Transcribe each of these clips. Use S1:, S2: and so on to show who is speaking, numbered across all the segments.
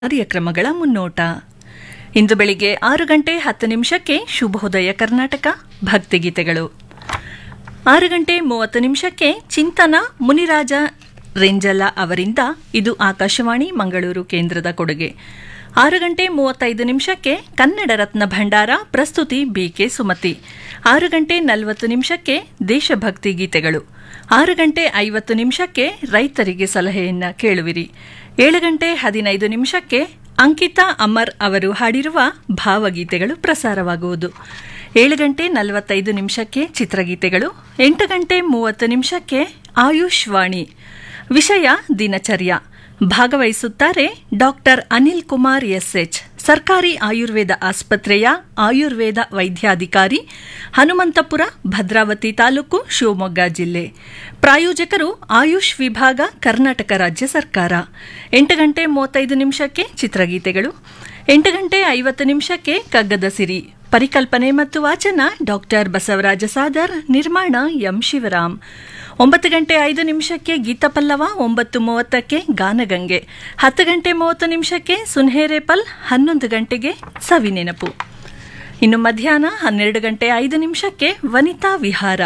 S1: ಕಾರ್ಯಕ್ರಮಗಳ ಮುನ್ನೋಟ ಇಂದು ಬೆಳಿಗ್ಗೆ ಆರು ಗಂಟೆ ಹತ್ತು ನಿಮಿಷಕ್ಕೆ ಶುಭೋದಯ ಕರ್ನಾಟಕ ಭಕ್ತಿಗೀತೆಗಳು ಆರು ಗಂಟೆ ಮೂವತ್ತು ನಿಮಿಷಕ್ಕೆ ಚಿಂತನ ಮುನಿರಾಜ ರೆಂಜಲ ಅವರಿಂದ ಇದು ಆಕಾಶವಾಣಿ ಮಂಗಳೂರು ಕೇಂದ್ರದ ಕೊಡುಗೆ ಆರು ಗಂಟೆ ಮೂವತ್ತೈದು ನಿಮಿಷಕ್ಕೆ ಕನ್ನಡ ರತ್ನ ಭಂಡಾರ ಪ್ರಸ್ತುತಿ ಬಿಕೆ ಸುಮತಿ ಆರು ಗಂಟೆ ನಲವತ್ತು ನಿಮಿಷಕ್ಕೆ ದೇಶಭಕ್ತಿ ಗೀತೆಗಳು ಆರು ಗಂಟೆ ಐವತ್ತು ನಿಮಿಷಕ್ಕೆ ರೈತರಿಗೆ ಸಲಹೆಯನ್ನ ಕೇಳುವಿರಿ ಏಳು ಗಂಟೆ ಹದಿನೈದು ನಿಮಿಷಕ್ಕೆ ಅಂಕಿತಾ ಅಮರ್ ಅವರು ಹಾಡಿರುವ ಭಾವಗೀತೆಗಳು ಪ್ರಸಾರವಾಗುವುದು ಏಳು ಗಂಟೆ ನಲವತ್ತೈದು ನಿಮಿಷಕ್ಕೆ ಚಿತ್ರಗೀತೆಗಳು ಎಂಟು ಗಂಟೆ ಮೂವತ್ತು ನಿಮಿಷಕ್ಕೆ ಆಯುಷ್ ವಾಣಿ ವಿಷಯ ದಿನಚರ್ಯ ಭಾಗವಹಿಸುತ್ತಾರೆ ಡಾಕ್ಟರ್ ಅನಿಲ್ ಕುಮಾರ್ ಎಸ್ಎಚ್ ಸರ್ಕಾರಿ ಆಯುರ್ವೇದ ಆಸ್ಪತ್ರೆಯ ಆಯುರ್ವೇದ ವೈದ್ಯಾಧಿಕಾರಿ ಹನುಮಂತಪುರ ಭದ್ರಾವತಿ ತಾಲೂಕು ಶಿವಮೊಗ್ಗ ಜಿಲ್ಲೆ ಪ್ರಾಯೋಜಕರು ಆಯುಷ್ ವಿಭಾಗ ಕರ್ನಾಟಕ ರಾಜ್ಯ ಸರ್ಕಾರ ಎಂಟು ಗಂಟೆ ಮೂವತ್ತೈದು ನಿಮಿಷಕ್ಕೆ ಚಿತ್ರಗೀತೆಗಳು ಎಂಟು ಗಂಟೆ ಐವತ್ತು ನಿಮಿಷಕ್ಕೆ ಕಗ್ಗದ ಸಿರಿ ಪರಿಕಲ್ಪನೆ ಮತ್ತು ವಾಚನ ಡಾಕ್ಟರ್ ಬಸವರಾಜ ಸಾದರ್ ನಿರ್ಮಾಣ ಎಂ ಶಿವರಾಮ್ ಒಂಬತ್ತು ಗಂಟೆ ಐದು ನಿಮಿಷಕ್ಕೆ ಗೀತಪಲ್ಲವ ಒಂಬತ್ತು ಮೂವತ್ತಕ್ಕೆ ಗಾನಗಂಗೆ ಹತ್ತು ಗಂಟೆ ಮೂವತ್ತು ನಿಮಿಷಕ್ಕೆ ಸುನ್ಹೇರೇಪಲ್ ಹನ್ನೊಂದು ಗಂಟೆಗೆ ಸವಿನೆನಪು ಇನ್ನು ಮಧ್ಯಾಹ್ನ ಹನ್ನೆರಡು ಗಂಟೆ ಐದು ನಿಮಿಷಕ್ಕೆ ವನಿತಾ ವಿಹಾರ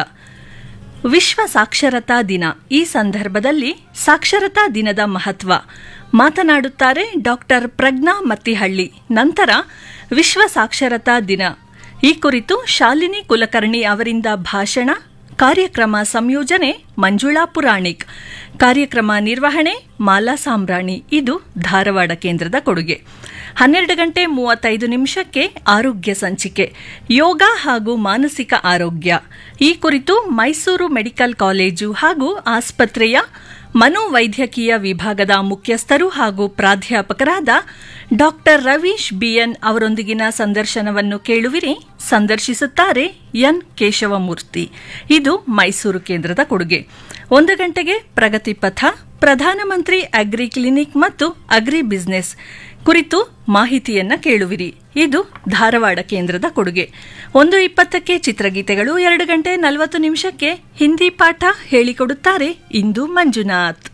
S1: ವಿಶ್ವ ಸಾಕ್ಷರತಾ ದಿನ ಈ ಸಂದರ್ಭದಲ್ಲಿ ಸಾಕ್ಷರತಾ ದಿನದ ಮಹತ್ವ ಮಾತನಾಡುತ್ತಾರೆ ಡಾಕ್ಟರ್ ಪ್ರಜ್ಞಾ ಮತ್ತಿಹಳ್ಳಿ ನಂತರ ವಿಶ್ವ ಸಾಕ್ಷರತಾ ದಿನ ಈ ಕುರಿತು ಶಾಲಿನಿ ಕುಲಕರ್ಣಿ ಅವರಿಂದ ಭಾಷಣ ಕಾರ್ಯಕ್ರಮ ಸಂಯೋಜನೆ ಮಂಜುಳಾ ಪುರಾಣಿಕ್ ಕಾರ್ಯಕ್ರಮ ನಿರ್ವಹಣೆ ಮಾಲಾ ಸಾಂಬ್ರಾಣಿ ಇದು ಧಾರವಾಡ ಕೇಂದ್ರದ ಕೊಡುಗೆ ಹನ್ನೆರಡು ಗಂಟೆ ಮೂವತ್ತೈದು ನಿಮಿಷಕ್ಕೆ ಆರೋಗ್ಯ ಸಂಚಿಕೆ ಯೋಗ ಹಾಗೂ ಮಾನಸಿಕ ಆರೋಗ್ಯ ಈ ಕುರಿತು ಮೈಸೂರು ಮೆಡಿಕಲ್ ಕಾಲೇಜು ಹಾಗೂ ಆಸ್ಪತ್ರೆಯ ಮನೋವೈದ್ಯಕೀಯ ವಿಭಾಗದ ಮುಖ್ಯಸ್ಥರು ಹಾಗೂ ಪ್ರಾಧ್ಯಾಪಕರಾದ ಡಾಕ್ಟರ್ ರವೀಶ್ ಬಿಎನ್ ಅವರೊಂದಿಗಿನ ಸಂದರ್ಶನವನ್ನು ಕೇಳುವಿರಿ ಸಂದರ್ಶಿಸುತ್ತಾರೆ ಎನ್ ಕೇಶವಮೂರ್ತಿ ಇದು ಮೈಸೂರು ಕೇಂದ್ರದ ಕೊಡುಗೆ ಒಂದು ಗಂಟೆಗೆ ಪ್ರಗತಿ ಪಥ ಪ್ರಧಾನಮಂತ್ರಿ ಅಗ್ರಿ ಕ್ಲಿನಿಕ್ ಮತ್ತು ಅಗ್ರಿ ಬಿಸಿನೆಸ್ ಕುರಿತು ಮಾಹಿತಿಯನ್ನ ಕೇಳುವಿರಿ ಇದು ಧಾರವಾಡ ಕೇಂದ್ರದ ಕೊಡುಗೆ ಒಂದು ಇಪ್ಪತ್ತಕ್ಕೆ ಚಿತ್ರಗೀತೆಗಳು ಎರಡು ಗಂಟೆ ನಲವತ್ತು ನಿಮಿಷಕ್ಕೆ ಹಿಂದಿ ಪಾಠ ಹೇಳಿಕೊಡುತ್ತಾರೆ ಇಂದು ಮಂಜುನಾಥ್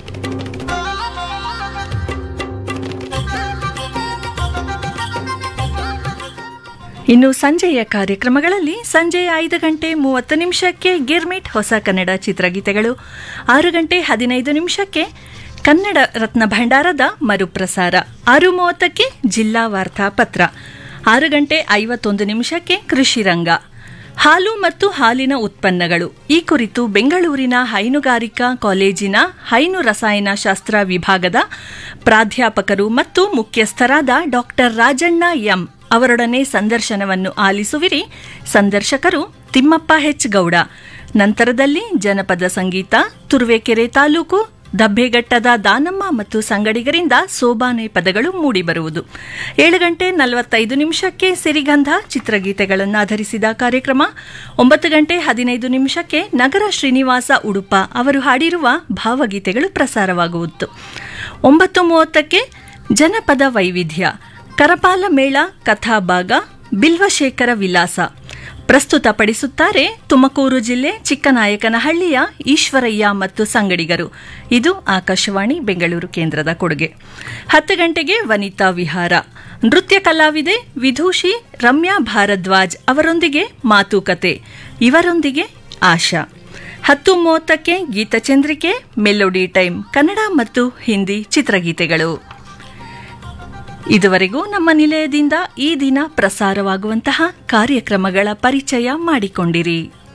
S1: ಇನ್ನು ಸಂಜೆಯ ಕಾರ್ಯಕ್ರಮಗಳಲ್ಲಿ ಸಂಜೆ ಐದು ಗಂಟೆ ಮೂವತ್ತು ನಿಮಿಷಕ್ಕೆ ಗಿರ್ಮಿಟ್ ಹೊಸ ಕನ್ನಡ ಚಿತ್ರಗೀತೆಗಳು ಆರು ಗಂಟೆ ಹದಿನೈದು ನಿಮಿಷಕ್ಕೆ ಕನ್ನಡ ರತ್ನ ಭಂಡಾರದ ಮರುಪ್ರಸಾರ ಆರು ಮೂವತ್ತಕ್ಕೆ ಜಿಲ್ಲಾ ವಾರ್ತಾ ಪತ್ರ ಆರು ಗಂಟೆ ಐವತ್ತೊಂದು ನಿಮಿಷಕ್ಕೆ ಕೃಷಿ ರಂಗ ಹಾಲು ಮತ್ತು ಹಾಲಿನ ಉತ್ಪನ್ನಗಳು ಈ ಕುರಿತು ಬೆಂಗಳೂರಿನ ಹೈನುಗಾರಿಕಾ ಕಾಲೇಜಿನ ಹೈನು ರಸಾಯನ ಶಾಸ್ತ್ರ ವಿಭಾಗದ ಪ್ರಾಧ್ಯಾಪಕರು ಮತ್ತು ಮುಖ್ಯಸ್ಥರಾದ ಡಾಕ್ಟರ್ ರಾಜಣ್ಣ ಎಂ ಅವರೊಡನೆ ಸಂದರ್ಶನವನ್ನು ಆಲಿಸುವಿರಿ ಸಂದರ್ಶಕರು ತಿಮ್ಮಪ್ಪ ಹೆಚ್ ಗೌಡ ನಂತರದಲ್ಲಿ ಜನಪದ ಸಂಗೀತ ತುರುವೇಕೆರೆ ತಾಲೂಕು ದಬ್ಬೆಘಟ್ಟದ ದಾನಮ್ಮ ಮತ್ತು ಸಂಗಡಿಗರಿಂದ ಸೋಬಾನೆ ಪದಗಳು ಮೂಡಿಬರುವುದು ಏಳು ಗಂಟೆ ನಲವತ್ತೈದು ನಿಮಿಷಕ್ಕೆ ಸಿರಿಗಂಧ ಚಿತ್ರಗೀತೆಗಳನ್ನು ಆಧರಿಸಿದ ಕಾರ್ಯಕ್ರಮ ಒಂಬತ್ತು ಗಂಟೆ ಹದಿನೈದು ನಿಮಿಷಕ್ಕೆ ನಗರ ಶ್ರೀನಿವಾಸ ಉಡುಪ ಅವರು ಹಾಡಿರುವ ಭಾವಗೀತೆಗಳು ಪ್ರಸಾರವಾಗುವುದು ಒಂಬತ್ತು ಮೂವತ್ತಕ್ಕೆ ಜನಪದ ವೈವಿಧ್ಯ ಕರಪಾಲ ಮೇಳ ಕಥಾಭಾಗ ಬಿಲ್ವಶೇಖರ ವಿಲಾಸ ಪ್ರಸ್ತುತಪಡಿಸುತ್ತಾರೆ ತುಮಕೂರು ಜಿಲ್ಲೆ ಚಿಕ್ಕನಾಯಕನಹಳ್ಳಿಯ ಈಶ್ವರಯ್ಯ ಮತ್ತು ಸಂಗಡಿಗರು ಇದು ಆಕಾಶವಾಣಿ ಬೆಂಗಳೂರು ಕೇಂದ್ರದ ಕೊಡುಗೆ ಹತ್ತು ಗಂಟೆಗೆ ವನಿತಾ ವಿಹಾರ ನೃತ್ಯ ಕಲಾವಿದೆ ವಿಧೂಷಿ ರಮ್ಯಾ ಭಾರದ್ವಾಜ್ ಅವರೊಂದಿಗೆ ಮಾತುಕತೆ ಇವರೊಂದಿಗೆ ಆಶಾ ಹತ್ತು ಮೂವತ್ತಕ್ಕೆ ಗೀತಚಂದ್ರಿಕೆ ಮೆಲೋಡಿ ಟೈಮ್ ಕನ್ನಡ ಮತ್ತು ಹಿಂದಿ ಚಿತ್ರಗೀತೆಗಳು ಇದುವರೆಗೂ ನಮ್ಮ ನಿಲಯದಿಂದ ಈ ದಿನ ಪ್ರಸಾರವಾಗುವಂತಹ ಕಾರ್ಯಕ್ರಮಗಳ ಪರಿಚಯ ಮಾಡಿಕೊಂಡಿರಿ